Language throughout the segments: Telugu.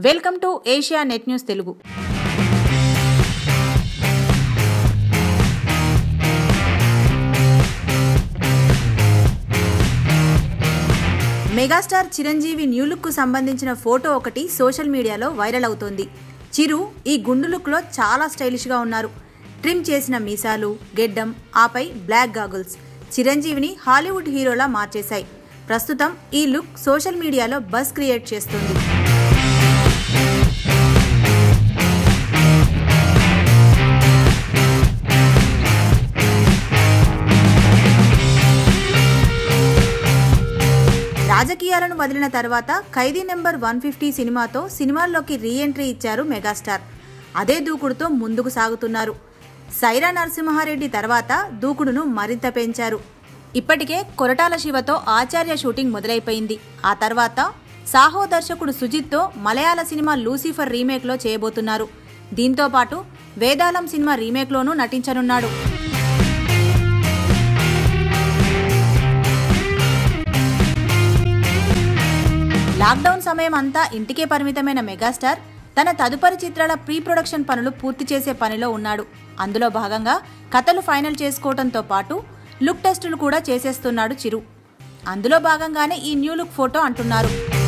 welcome to Asianet news Telugu megastar Chiranjeevi new look కు సంబంధించిన ఫోటో ఒకటి సోషల్ మీడియాలో వైరల్ అవుతోంది చిరు ఈ గుండు లుక్లో చాలా స్టైలిష్గా ఉన్నారు ట్రిమ్ చేసిన మీసాలు గెడ్డం ఆపై బ్లాక్ గాగుల్స్ చిరంజీవిని హాలీవుడ్ హీరోలా మార్చేశాయి ప్రస్తుతం ఈ లుక్ సోషల్ మీడియాలో బస్ క్రియేట్ చేస్తుంది రాజకీయాలను వదిలిన తర్వాత ఖైదీ నెంబర్ వన్ ఫిఫ్టీ సినిమాతో సినిమాల్లోకి రీ ఎంట్రీ ఇచ్చారు మెగాస్టార్ అదే దూకుడుతో ముందుకు సాగుతున్నారు సైరా నరసింహారెడ్డి తర్వాత దూకుడును మరింత పెంచారు ఇప్పటికే కొరటాల శివతో ఆచార్య షూటింగ్ మొదలైపోయింది ఆ తర్వాత సాహో దర్శకుడు సుజిత్తో మలయాళ సినిమా లూసిఫర్ రీమేక్లో చేయబోతున్నారు దీంతో పాటు వేదాళం సినిమా రీమేక్లోనూ నటించనున్నాడు లాక్డౌన్ సమయం అంతా ఇంటికే పరిమితమైన మెగాస్టార్ తన తదుపరి చిత్రాల ప్రీ ప్రొడక్షన్ పనులు పూర్తి చేసే పనిలో ఉన్నాడు అందులో భాగంగా కథలు ఫైనల్ చేసుకోవడంతో పాటు లుక్ టెస్టులు కూడా చేసేస్తున్నాడు చిరు అందులో భాగంగానే ఈ న్యూ లుక్ ఫోటో అంటున్నారు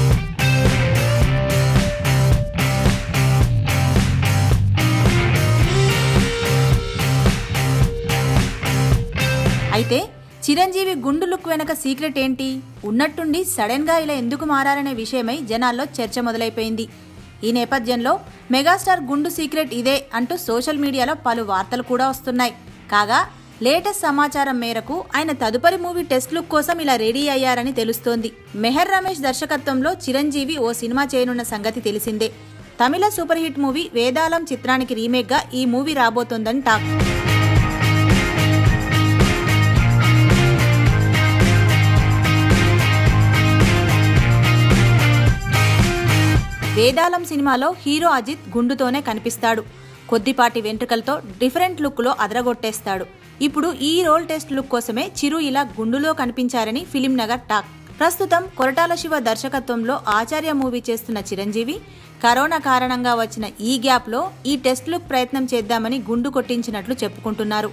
అయితే చిరంజీవి గుండు లుక్ వెనక సీక్రెట్ ఏంటి ఉన్నట్టుండి సడన్ గా ఇలా ఎందుకు మారారనే విషయమై జనాల్లో చర్చ మొదలైపోయింది ఈ నేపథ్యంలో మెగాస్టార్ గుండు సీక్రెట్ ఇదే అంటూ సోషల్ మీడియాలో పలు వార్తలు కూడా వస్తున్నాయి కాగా లేటెస్ట్ సమాచారం మేరకు ఆయన తదుపరి మూవీ టెస్ట్ లుక్ కోసం ఇలా రెడీ అయ్యారని తెలుస్తోంది మెహర్ రమేష్ దర్శకత్వంలో చిరంజీవి ఓ సినిమా చేయనున్న సంగతి తెలిసిందే Tamil super hit movie Vedalam చిత్రానికి రీమేక్గా ఈ మూవీ రాబోతోందని టాక్ వేదాళం సినిమాలో హీరో అజిత్ గుండుతోనే కనిపిస్తాడు కొద్దిపాటి వెంట్రుకలతో డిఫరెంట్ లుక్లో అదరగొట్టేస్తాడు ఇప్పుడు ఈ రోల్ టెస్ట్ లుక్ కోసమే చిరు ఇలా గుండులో కనిపించారని ఫిలిం నగర్ టాక్ ప్రస్తుతం కొరటాల శివ దర్శకత్వంలో ఆచార్య మూవీ చేస్తున్న చిరంజీవి కరోనా కారణంగా వచ్చిన ఈ గ్యాప్లో ఈ టెస్ట్ లుక్ ప్రయత్నం చేద్దామని గుండు కొట్టించినట్లు చెప్పుకుంటున్నారు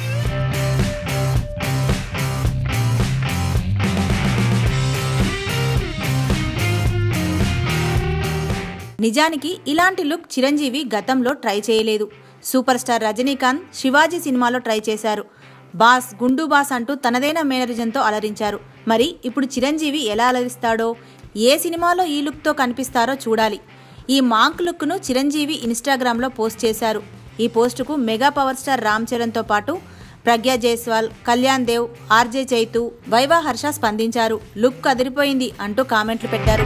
నిజానికి ఇలాంటి లుక్ చిరంజీవి గతంలో ట్రై చేయలేదు సూపర్ స్టార్ రజనీకాంత్ శివాజీ సినిమాలో ట్రై చేశారు బాస్ గుండు బాస్ అంటూ తనదైన మేనరిజంతో అలరించారు మరి ఇప్పుడు చిరంజీవి ఎలా అలరిస్తాడో ఏ సినిమాలో ఈ లుక్తో కనిపిస్తారో చూడాలి ఈ మాంక్ లుక్ను చిరంజీవి ఇన్స్టాగ్రామ్లో పోస్ట్ చేశారు ఈ పోస్టుకు మెగా పవర్ స్టార్ రామ్ చరణ్తో పాటు ప్రజ్ఞా జైస్వాల్ కళ్యాణ్ దేవ్ ఆర్జే చైతు వైవా హర్ష స్పందించారు లుక్ అదిరిపోయింది అంటూ కామెంట్లు పెట్టారు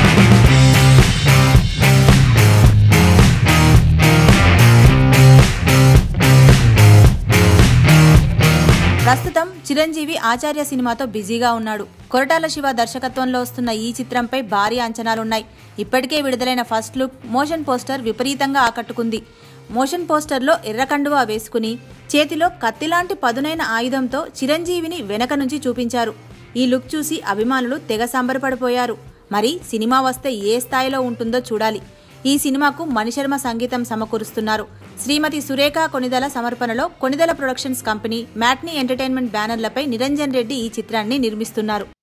ప్రస్తుతం చిరంజీవి ఆచార్య సినిమాతో బిజీగా ఉన్నాడు కొరటాల శివ దర్శకత్వంలో వస్తున్న ఈ చిత్రంపై భారీ అంచనాలున్నాయి ఇప్పటికే విడుదలైన ఫస్ట్ లుక్ మోషన్ పోస్టర్ విపరీతంగా ఆకట్టుకుంది మోషన్ పోస్టర్లో ఎర్రకండువా వేసుకుని చేతిలో కత్తిలాంటి పదునైన ఆయుధంతో చిరంజీవిని వెనక నుంచి చూపించారు ఈ లుక్ చూసి అభిమానులు తెగ సంబరపడిపోయారు మరి సినిమా వస్తే ఏ స్థాయిలో ఉంటుందో చూడాలి ఈ సినిమాకు మణిశర్మ సంగీతం సమకూరుస్తున్నారు శ్రీమతి సురేఖ కొనిదల సమర్పణలో Konidela productions company matinee entertainment బ్యానర్లపై నిరంజన్ రెడ్డి ఈ చిత్రాన్ని నిర్మిస్తున్నారు